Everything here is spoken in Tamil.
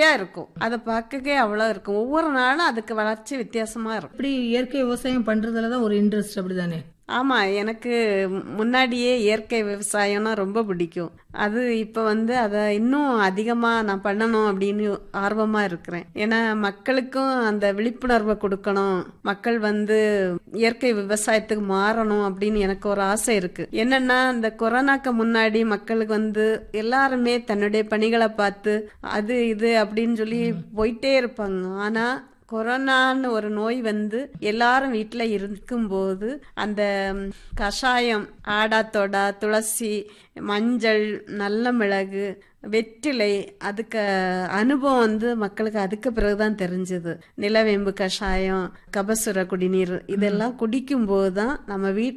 இயற்கையா இருக்கும் அதை பார்க்கவே அவ்வளோ இருக்கும் ஒவ்வொரு நாளும் அதுக்கு வளர்ச்சி வித்தியாசமா இருக்கும் இப்படி இயற்கை விவசாயம் பண்றதுல தான் ஒரு இன்ட்ரெஸ்ட் அப்படிதானே ஆமா எனக்கு முன்னாடியே இயற்கை விவசாயம்னா ரொம்ப பிடிக்கும் அது இப்ப வந்து அதை இன்னும் அதிகமா நான் பண்ணணும் அப்படின்னு ஆர்வமா இருக்கிறேன் ஏன்னா மக்களுக்கும் அந்த விழிப்புணர்வை கொடுக்கணும் மக்கள் வந்து இயற்கை விவசாயத்துக்கு மாறணும் அப்படின்னு எனக்கு ஒரு ஆசை இருக்கு என்னன்னா இந்த கொரோனாக்கு முன்னாடி மக்களுக்கு வந்து எல்லாருமே தன்னுடைய பணிகளை பார்த்து அது இது அப்படின்னு சொல்லி போயிட்டே இருப்பாங்க ஆனா கொரோனான்னு ஒரு நோய் வந்து எல்லாரும் வீட்டில் இருக்கும்போது அந்த ம், கஷாயம் ஆடாத்தோடா துளசி மஞ்சள் நல்ல மிளகு வெற்றிலை அதுக்கு அனுபவம் வந்து மக்களுக்கு அதுக்கு பிறகுதான் தெரிஞ்சது நிலவேம்பு கஷாயம் கபசுர குடிநீர் இதெல்லாம் குடிக்கும்போது தான் நம்ம வீட்டில்